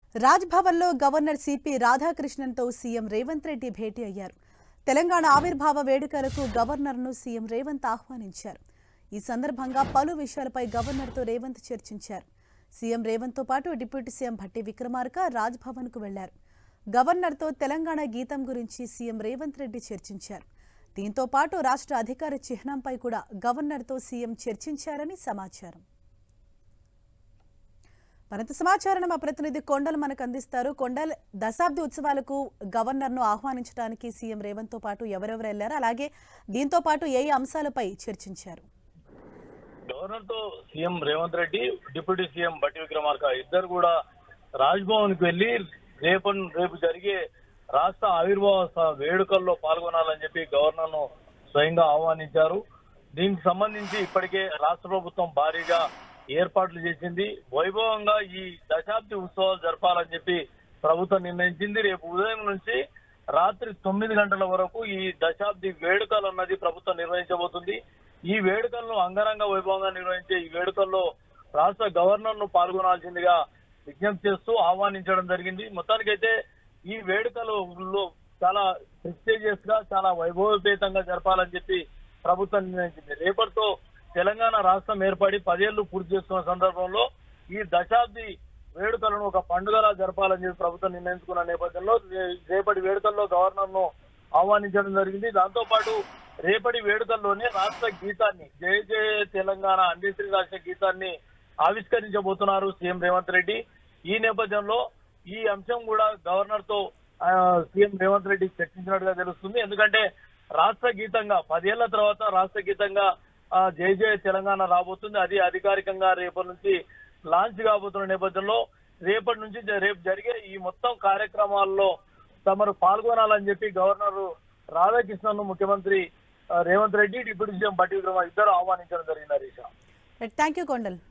రాజ్భవన్లో governor C P రాధాకృష్ణన్తో CM Revanth Reddy భేటీ అయ్యారు తెలంగాణ ఆవిర్భావ వేడుకలకు గవర్నర్ను సీఎం రేవంత్ ఆహ్వానించారు ఈ సందర్భంగా పలు విషయాలపై గవర్నర్తో రేవంత్ చర్చించారు సీఎం రేవంత్తో పాటు డిప్యూటీ సీఎం భట్టి విక్రమార్క రాజ్భవన్కు వెళ్లారు గవర్నర్తో తెలంగాణ గీతం గురించి సీఎం రేవంత్ రెడ్డి చర్చించారు దీంతో పాటు రాష్ట్ర అధికార చిహ్నంపై కూడా గవర్నర్తో సీఎం చర్చించారని సమాచారం మరింత సమాచారం మా ప్రతినిధి కొండలు మనకు అందిస్తారు కొండల్ దశాబ్ది ఉత్సవాలకు గవర్నర్ను ఆహ్వానించడానికి సీఎం రేవంత్ తో పాటు ఎవరెవరు వెళ్లారు అలాగే దీంతో పాటు ఏ ఏ అంశాలపై చర్చించారు గవర్నర్ తో CM Revanth Reddy deputy CM Bhatti Vikramarka ఇద్దరు కూడా రాజ్భవన్ కి వెళ్లి రేపు రేపు జరిగే రాష్ట్ర ఆవిర్భావ స- వేడుకల్లో పాల్గొనాలని చెప్పి గవర్నర్ ను స్వయంగా ఆహ్వానించారు దీనికి సంబంధించి ఇప్పటికే రాష్ట్ర ప్రభుత్వం భారీగా ఏర్పాట్లు చేసింది వైభవంగా ఈ దశాబ్ది ఉత్సవాలు జరపాలని చెప్పి ప్రభుత్వం నిర్ణయించింది రేపు ఉదయం నుంచి రాత్రి తొమ్మిది గంటల వరకు ఈ దశాబ్ది వేడుకలు అన్నది ప్రభుత్వం నిర్వహించబోతుంది ఈ వేడుకలను అంగరంగ వైభవంగా నిర్వహించే ఈ వేడుకల్లో రాష్ట్ర గవర్నర్ ను పాల్గొనాల్సిందిగా విజ్ఞప్తి చేస్తూ ఆహ్వానించడం జరిగింది మొత్తానికైతే ఈ వేడుకలు చాలా ప్రెస్టేజియస్ గా చాలా వైభవపేతంగా జరపాలని చెప్పి ప్రభుత్వం నిర్ణయించింది రేపటితో తెలంగాణ రాష్ట్రం ఏర్పడి పదేళ్లు పూర్తి చేసుకున్న సందర్భంలో ఈ దశాబ్ది వేడుకలను ఒక పండుగలా జరపాలని చెప్పి ప్రభుత్వం నిర్ణయించుకున్న నేపథ్యంలో రే- రేపటి వేడుకల్లో గవర్నర్ ను ఆహ్వానించడం జరిగింది దాంతో పాటు రేపటి వేడుకల్లోనే రాష్ట్ర గీతాన్ని జయ జయ తెలంగాణ అందేశ్రీ రాష్ట్ర గీతాన్ని ఆవిష్కరించబోతున్నారు సీఎం రేవంత్ రెడ్డి ఈ నేపథ్యంలో ఈ అంశం కూడా గవర్నర్ తో ఆ, సీఎం రేవంత్ రెడ్డి చర్చించినట్టుగా తెలుస్తుంది ఎందుకంటే రాష్ట్ర గీతంగా పదేళ్ల తర్వాత రాష్ట్ర గీతంగా ఆ, జై జయ తెలంగాణ రాబోతుంది అది అధికారికంగా రేపటి నుంచి లాంచ్ కాబోతున్న నేపథ్యంలో రేపటి నుంచి జ- రేపు జరిగే ఈ మొత్తం కార్యక్రమాల్లో తమరు పాల్గొనాలని చెప్పి గవర్నర్ రాధాకృష్ణన్ ముఖ్యమంత్రి ఆ, రేవంత్ రెడ్డి డిప్యూటీ సీఎం బట్టి విక్రమ ఇద్దరు ఆహ్వానించడం జరిగింది హరీష థ్యాంక్ యూ కొండల్